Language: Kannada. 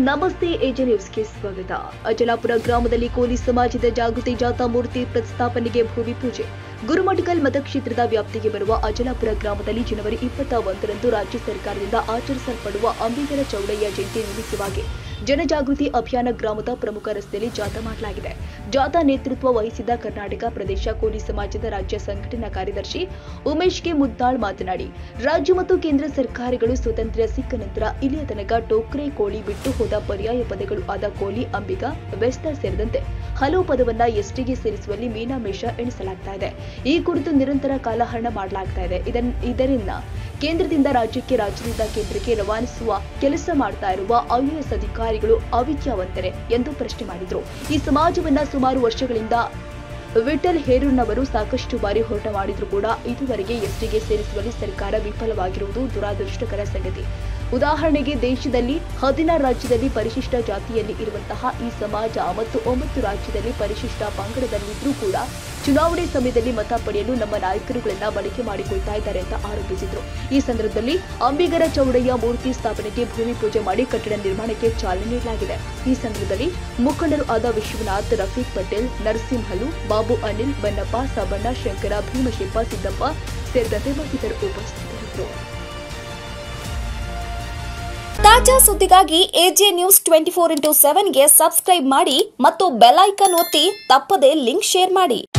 ನಮಸ್ತೆ ಎಜೆ ನ್ಯೂಸ್ಗೆ ಸ್ವಾಗತ ಅಜಲಾಪುರ ಗ್ರಾಮದಲ್ಲಿ ಕೋಲಿ ಸಮಾಜದ ಜಾಗೃತಿ ಜಾಥಾ ಮೂರ್ತಿ ಪ್ರತಿಷ್ಠಾಪನೆಗೆ ಭೂಮಿ ಪೂಜೆ ಗುರುಮಠಕಲ್ ಮತಕ್ಷೇತ್ರದ ವ್ಯಾಪ್ತಿಗೆ ಬರುವ ಅಜಲಾಪುರ ಗ್ರಾಮದಲ್ಲಿ ಜನವರಿ ಇಪ್ಪತ್ತ ಒಂದರಂದು ರಾಜ್ಯ ಸರ್ಕಾರದಿಂದ ಆಚರಿಸಲ್ಪಡುವ ಅಂಬಿಗರ ಚೌಡಯ್ಯ ಜಯಂತಿ ನಿಮಿತ್ತವಾಗಿ ಜನಜಾಗೃತಿ ಅಭಿಯಾನ ಗ್ರಾಮದ ಪ್ರಮುಖ ರಸ್ತೆಯಲ್ಲಿ ಜಾಥಾ ಮಾಡಲಾಗಿದೆ ಜಾಥಾ ನೇತೃತ್ವ ವಹಿಸಿದ್ದ ಕರ್ನಾಟಕ ಪ್ರದೇಶ ಕೋಲಿ ಸಮಾಜದ ರಾಜ್ಯ ಸಂಘಟನಾ ಕಾರ್ಯದರ್ಶಿ ಉಮೇಶ್ ಕೆ ಮುದ್ದಾಳ್ ಮಾತನಾಡಿ ರಾಜ್ಯ ಮತ್ತು ಕೇಂದ್ರ ಸರ್ಕಾರಗಳು ಸ್ವಾತಂತ್ರ್ಯ ಸಿಕ್ಕ ನಂತರ ಇಲ್ಲಿಯ ತನಕ ಟೋಕ್ರೆ ಕೋಳಿ ಬಿಟ್ಟು ಹೋದ ಪರ್ಯಾಯ ಪದಗಳು ಆದ ಕೋಲಿ ಅಂಬಿಗ ಬೆಸ್ತ ಸೇರಿದಂತೆ ಹಲವು ಪದವನ್ನ ಎಸ್ಟಿಗೆ ಸೇರಿಸುವಲ್ಲಿ ಮೀನಾಮೇಷ ಎಣಿಸಲಾಗ್ತಾ ಇದೆ ಈ ಕುರಿತು ನಿರಂತರ ಕಾಲಹರಣ ಮಾಡಲಾಗ್ತಾ ಇದೆ ಇದನ್ ಇದರಿಂದ ಕೇಂದ್ರದಿಂದ ರಾಜ್ಯಕ್ಕೆ ರಾಜ್ಯದಿಂದ ಕೇಂದ್ರಕ್ಕೆ ರವಾನಿಸುವ ಕೆಲಸ ಮಾಡ್ತಾ ಇರುವ ಐಎಎಸ್ ಅಧಿಕಾರಿಗಳು ಅವಿದ್ಯಾವಂತರೆ ಎಂದು ಪ್ರಶ್ನೆ ಮಾಡಿದ್ರು ಈ ಸಮಾಜವನ್ನ ಸುಮಾರು ವರ್ಷಗಳಿಂದ ವಿಠಲ್ ಹೇರೂರ್ನವರು ಸಾಕಷ್ಟು ಬಾರಿ ಹೋರಾಟ ಮಾಡಿದ್ರು ಕೂಡ ಇದುವರೆಗೆ ಎಸ್ಟಿಗೆ ಸೇರಿಸುವಲ್ಲಿ ಸರ್ಕಾರ ವಿಫಲವಾಗಿರುವುದು ದುರಾದೃಷ್ಟಕರ ಸಂಗತಿ ಉದಾಹರಣೆಗೆ ದೇಶದಲ್ಲಿ ಹದಿನಾರು ರಾಜ್ಯದಲ್ಲಿ ಪರಿಶಿಷ್ಟ ಜಾತಿಯಲ್ಲಿ ಇರುವಂತಹ ಈ ಸಮಾಜ ಮತ್ತು ಒಂಬತ್ತು ರಾಜ್ಯದಲ್ಲಿ ಪರಿಶಿಷ್ಟ ಪಂಗಡದಲ್ಲಿದ್ರೂ ಕೂಡ ಚುನಾವಣೆ ಸಮಯದಲ್ಲಿ ಮತ ಪಡೆಯಲು ನಮ್ಮ ನಾಯಕರುಗಳನ್ನ ಬಳಕೆ ಮಾಡಿಕೊಳ್ತಾ ಇದ್ದಾರೆ ಅಂತ ಆರೋಪಿಸಿದ್ರು ಈ ಸಂದರ್ಭದಲ್ಲಿ ಅಂಬಿಗರ ಚೌಡಯ್ಯ ಮೂರ್ತಿ ಸ್ಥಾಪನೆಗೆ ಭೂಮಿ ಪೂಜೆ ಮಾಡಿ ಕಟ್ಟಡ ನಿರ್ಮಾಣಕ್ಕೆ ಚಾಲನೆ ನೀಡಲಾಗಿದೆ ಈ ಸಂದರ್ಭದಲ್ಲಿ ಮುಖಂಡರು ಆದ ವಿಶ್ವನಾಥ್ ರಫೀಕ್ ಪಟೇಲ್ ನರಸಿಂಹಲು ಬಾಬು ಅನಿಲ್ ಬನ್ನಪ್ಪ ಸಬಣ್ಣ ಶಂಕರ ಭೀಮಶಿಲ್ಪ ಸಿದ್ದಪ್ಪ ಸೇರಿದಂತೆ ಮತ್ತಿತರರು ಉಪಸ್ಥಿತರಿದ್ದರು ತಾಜಾ ಸುದ್ದಿಗಾಗಿ AJ news twenty four into ಸೆವೆನ್ಗೆ ಸಬ್ಸ್ಕ್ರೈಬ್ ಮಾಡಿ ಮತ್ತು ಬೆಲ್ ಐಕನ್ ಒತ್ತಿ ತಪ್ಪದೇ ಲಿಂಕ್ ಶೇರ್ ಮಾಡಿ